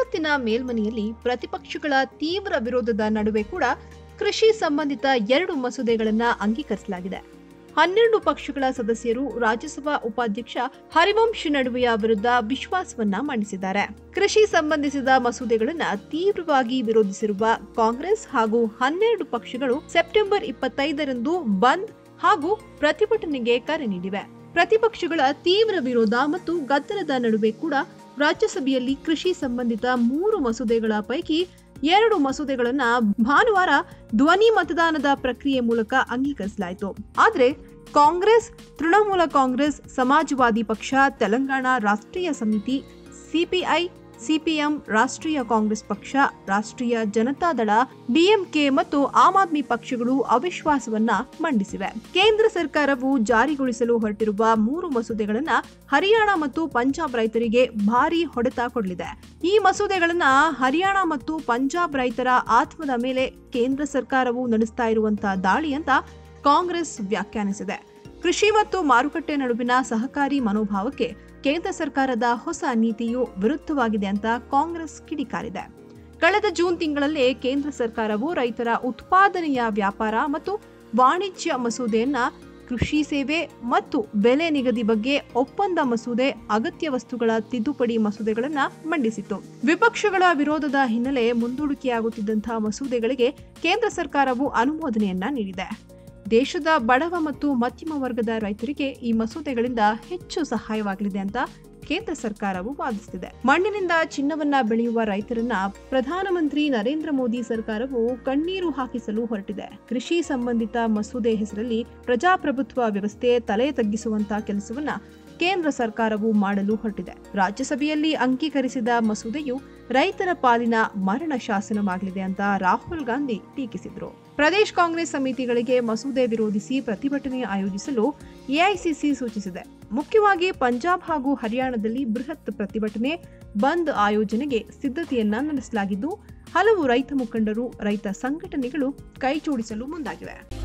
ಸಂಸತ್ತಿನ ಮೇಲ್ಮನೆಯಲ್ಲಿ ಪ್ರತಿಪಕ್ಷಗಳ ತೀವ್ರ ವಿರೋಧದ ನಡುವೆ ಕೂಡ ಕೃಷಿ ಸಂಬಂಧಿತ ಎರಡು ಮಸೂದೆಗಳನ್ನ ಅಂಗೀಕರಿಸಲಾಗಿದೆ ಹನ್ನೆರಡು ಪಕ್ಷಗಳ ಸದಸ್ಯರು ರಾಜ್ಯಸಭಾ ಉಪಾಧ್ಯಕ್ಷ ಹರಿವಂಶ್ ನಡುವೆಯ ವಿರುದ್ಧ ವಿಶ್ವಾಸವನ್ನ ಮಂಡಿಸಿದ್ದಾರೆ ಕೃಷಿ ಸಂಬಂಧಿಸಿದ ಮಸೂದೆಗಳನ್ನ ತೀವ್ರವಾಗಿ ವಿರೋಧಿಸಿರುವ ಕಾಂಗ್ರೆಸ್ ಹಾಗೂ ಹನ್ನೆರಡು ಪಕ್ಷಗಳು ಸೆಪ್ಟೆಂಬರ್ ಇಪ್ಪತ್ತೈದರಂದು ಬಂದ್ ಹಾಗೂ ಪ್ರತಿಭಟನೆಗೆ ಕರೆ ನೀಡಿವೆ ಪ್ರತಿಪಕ್ಷಗಳ ತೀವ್ರ ವಿರೋಧ ಮತ್ತು ಗದ್ದಲದ ನಡುವೆ ಕೂಡ ರಾಜ್ಯಸಭೆಯಲ್ಲಿ ಕೃಷಿ ಸಂಬಂಧಿತ ಮೂರು ಮಸೂದೆಗಳ ಪೈಕಿ ಎರಡು ಮಸೂದೆಗಳನ್ನ ಭಾನುವಾರ ಧ್ವನಿ ಮತದಾನದ ಪ್ರಕ್ರಿಯೆ ಮೂಲಕ ಅಂಗೀಕರಿಸಲಾಯಿತು ಆದ್ರೆ ಕಾಂಗ್ರೆಸ್ ತೃಣಮೂಲ ಕಾಂಗ್ರೆಸ್ ಸಮಾಜವಾದಿ ಪಕ್ಷ ತೆಲಂಗಾಣ ರಾಷ್ಟ್ರೀಯ ಸಮಿತಿ ಸಿಪಿಐ ಸಿಪಿಎಂ ರಾಷ್ಟ್ರೀಯ ಕಾಂಗ್ರೆಸ್ ಪಕ್ಷ ರಾಷ್ಟ್ರೀಯ ಜನತಾದಳ ಡಿಎಂಕೆ ಮತ್ತು ಆಮ್ ಆದ್ಮಿ ಪಕ್ಷಗಳು ಅವಿಶ್ವಾಸವನ್ನ ಮಂಡಿಸಿವೆ ಕೇಂದ್ರ ಸರ್ಕಾರವು ಜಾರಿಗೊಳಿಸಲು ಹೊರಟಿರುವ ಮೂರು ಮಸೂದೆಗಳನ್ನ ಹರಿಯಾಣ ಮತ್ತು ಪಂಜಾಬ್ ರೈತರಿಗೆ ಭಾರಿ ಹೊಡೆತ ಕೊಡಲಿದೆ ಈ ಮಸೂದೆಗಳನ್ನ ಹರಿಯಾಣ ಮತ್ತು ಪಂಜಾಬ್ ರೈತರ ಆತ್ಮದ ಮೇಲೆ ಕೇಂದ್ರ ಸರ್ಕಾರವು ನಡೆಸ್ತಾ ಇರುವಂತಹ ದಾಳಿ ಅಂತ ಕಾಂಗ್ರೆಸ್ ವ್ಯಾಖ್ಯಾನಿಸಿದೆ ಕೃಷಿ ಮತ್ತು ಮಾರುಕಟ್ಟೆ ನಡುವಿನ ಸಹಕಾರಿ ಮನೋಭಾವಕ್ಕೆ ಕೇಂದ್ರ ಸರ್ಕಾರದ ಹೊಸ ನೀತಿಯು ವಿರುದ್ಧವಾಗಿದೆ ಅಂತ ಕಾಂಗ್ರೆಸ್ ಕಿಡಿಕಾರಿದೆ ಕಳೆದ ಜೂನ್ ತಿಂಗಳಲ್ಲೇ ಕೇಂದ್ರ ಸರ್ಕಾರವು ರೈತರ ಉತ್ಪಾದನೆಯ ವ್ಯಾಪಾರ ಮತ್ತು ವಾಣಿಜ್ಯ ಮಸೂದೆಯನ್ನ ಕೃಷಿ ಸೇವೆ ಮತ್ತು ಬೆಲೆ ನಿಗದಿ ಬಗ್ಗೆ ಒಪ್ಪಂದ ಮಸೂದೆ ಅಗತ್ಯ ವಸ್ತುಗಳ ತಿದ್ದುಪಡಿ ಮಸೂದೆಗಳನ್ನ ಮಂಡಿಸಿತ್ತು ವಿಪಕ್ಷಗಳ ವಿರೋಧದ ಹಿನ್ನೆಲೆ ಮುಂದೂಡಿಕೆಯಾಗುತ್ತಿದ್ದಂತಹ ಮಸೂದೆಗಳಿಗೆ ಕೇಂದ್ರ ಸರ್ಕಾರವು ಅನುಮೋದನೆಯನ್ನ ನೀಡಿದೆ ದೇಶದ ಬಡವ ಮತ್ತು ಮಧ್ಯಮ ವರ್ಗದ ರೈತರಿಗೆ ಈ ಮಸೂದೆಗಳಿಂದ ಹೆಚ್ಚು ಸಹಾಯವಾಗಲಿದೆ ಅಂತ ಕೇಂದ್ರ ಸರ್ಕಾರವು ವಾದಿಸುತ್ತಿದೆ ಮಣ್ಣಿನಿಂದ ಚಿನ್ನವನ್ನ ಬೆಳೆಯುವ ರೈತರನ್ನ ಪ್ರಧಾನಮಂತ್ರಿ ನರೇಂದ್ರ ಮೋದಿ ಸರ್ಕಾರವು ಕಣ್ಣೀರು ಹಾಕಿಸಲು ಹೊರಟಿದೆ ಕೃಷಿ ಸಂಬಂಧಿತ ಮಸೂದೆ ಹೆಸರಲ್ಲಿ ಪ್ರಜಾಪ್ರಭುತ್ವ ವ್ಯವಸ್ಥೆ ತಲೆ ತಗ್ಗಿಸುವಂತಹ ಕೆಲಸವನ್ನ ಕೇಂದ್ರ ಸರ್ಕಾರವು ಮಾಡಲು ಹೊರಟಿದೆ ರಾಜ್ಯಸಭೆಯಲ್ಲಿ ಅಂಗೀಕರಿಸಿದ ಮಸೂದೆಯು ರೈತರ ಪಾಲಿನ ಮರಣ ಶಾಸನವಾಗಲಿದೆ ಅಂತ ರಾಹುಲ್ ಗಾಂಧಿ ಟೀಕಿಸಿದ್ರು ಪ್ರದೇಶ್ ಕಾಂಗ್ರೆಸ್ ಸಮಿತಿಗಳಿಗೆ ಮಸೂದೆ ವಿರೋಧಿಸಿ ಪ್ರತಿಭಟನೆ ಆಯೋಜಿಸಲು ಎಐಸಿಸಿ ಸೂಚಿಸಿದೆ ಮುಖ್ಯವಾಗಿ ಪಂಜಾಬ್ ಹಾಗೂ ಹರಿಯಾಣದಲ್ಲಿ ಬೃಹತ್ ಪ್ರತಿಭಟನೆ ಬಂದ್ ಆಯೋಜನೆಗೆ ಸಿದ್ಧತೆಯನ್ನ ನಡೆಸಲಾಗಿದ್ದು ಹಲವು ರೈತ ಮುಖಂಡರು ರೈತ ಸಂಘಟನೆಗಳು ಕೈಜೋಡಿಸಲು ಮುಂದಾಗಿವೆ